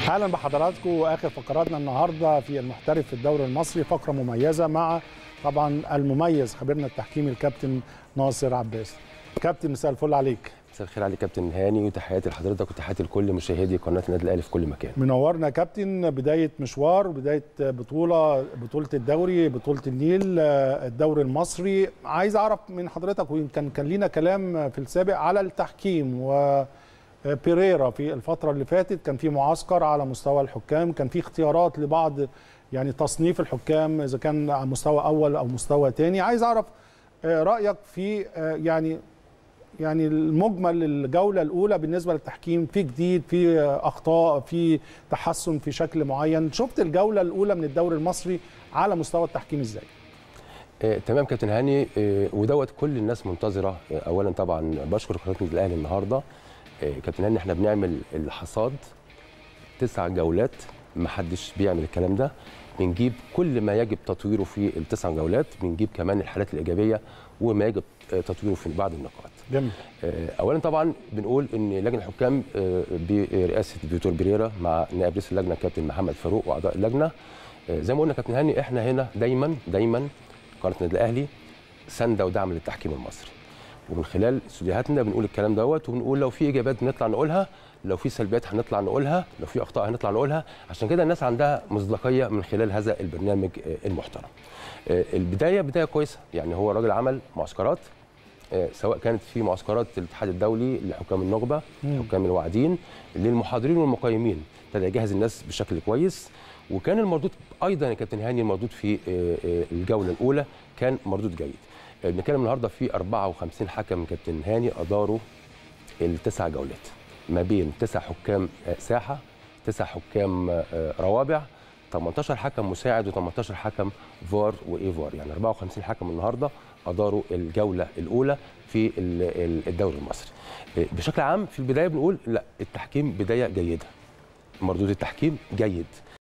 اهلا بحضراتكم واخر فقراتنا النهارده في المحترف في الدوري المصري فقره مميزه مع طبعا المميز خبيرنا التحكيمي الكابتن ناصر عباس كابتن مساء الفل عليك مساء الخير عليك كابتن هاني وتحياتي لحضرتك وتحياتي لكل مشاهدي قناه النادي الاهلي في كل مكان منورنا يا كابتن بدايه مشوار بدايه بطوله بطوله الدوري بطوله النيل الدوري المصري عايز اعرف من حضرتك ويمكن كان لينا كلام في السابق على التحكيم و بيريرا في الفترة اللي فاتت كان في معسكر على مستوى الحكام كان في اختيارات لبعض يعني تصنيف الحكام إذا كان على مستوى أول أو مستوى تاني عايز أعرف رأيك في يعني يعني المجمل الجولة الأولى بالنسبة للتحكيم في جديد في أخطاء في تحسن في شكل معين شفت الجولة الأولى من الدوري المصري على مستوى التحكيم إزاي؟ آه، تمام كابتن هاني آه، ودوت كل الناس منتظره آه، اولا طبعا بشكر قناه النادي الاهلي النهارده آه، كابتن هاني احنا بنعمل الحصاد تسع جولات ما حدش بيعمل الكلام ده بنجيب كل ما يجب تطويره في التسع جولات بنجيب كمان الحالات الايجابيه وما يجب آه، تطويره في بعض النقاط جميل آه، اولا طبعا بنقول ان لجنه الحكام آه، برئاسه فيتور بريرا مع نائب رئيس اللجنه كابتن محمد فاروق واعضاء اللجنه آه، زي ما قلنا كابتن هاني احنا هنا دايما دايما قناه النادي الاهلي سنده ودعم للتحكيم المصري ومن خلال استوديوهاتنا بنقول الكلام دوت وبنقول لو في اجابات نطلع نقولها لو في سلبيات هنطلع نقولها لو في اخطاء هنطلع نقولها عشان كده الناس عندها مصداقيه من خلال هذا البرنامج آه، المحترم آه، البدايه بدايه كويسه يعني هو راجل عمل معسكرات آه، سواء كانت في معسكرات الاتحاد الدولي لحكام النخبه مم. حكام الواعدين للمحاضرين والمقيمين ابتدى يجهز الناس بشكل كويس وكان المردود ايضا يا كابتن هاني المردود في آه، آه، الجوله الاولى كان مردود جيد آه، بنتكلم النهارده في 54 حكم كابتن هاني اداروا التسع جولات ما بين تسع حكام آه، ساحه تسع حكام آه، روابع 18 حكم مساعد و18 حكم فار واي فار يعني 54 حكم النهارده اداروا الجوله الاولى في ال- ال- الدوري المصري آه، بشكل عام في البدايه بنقول لا التحكيم بدايه جيده مردود التحكيم جيد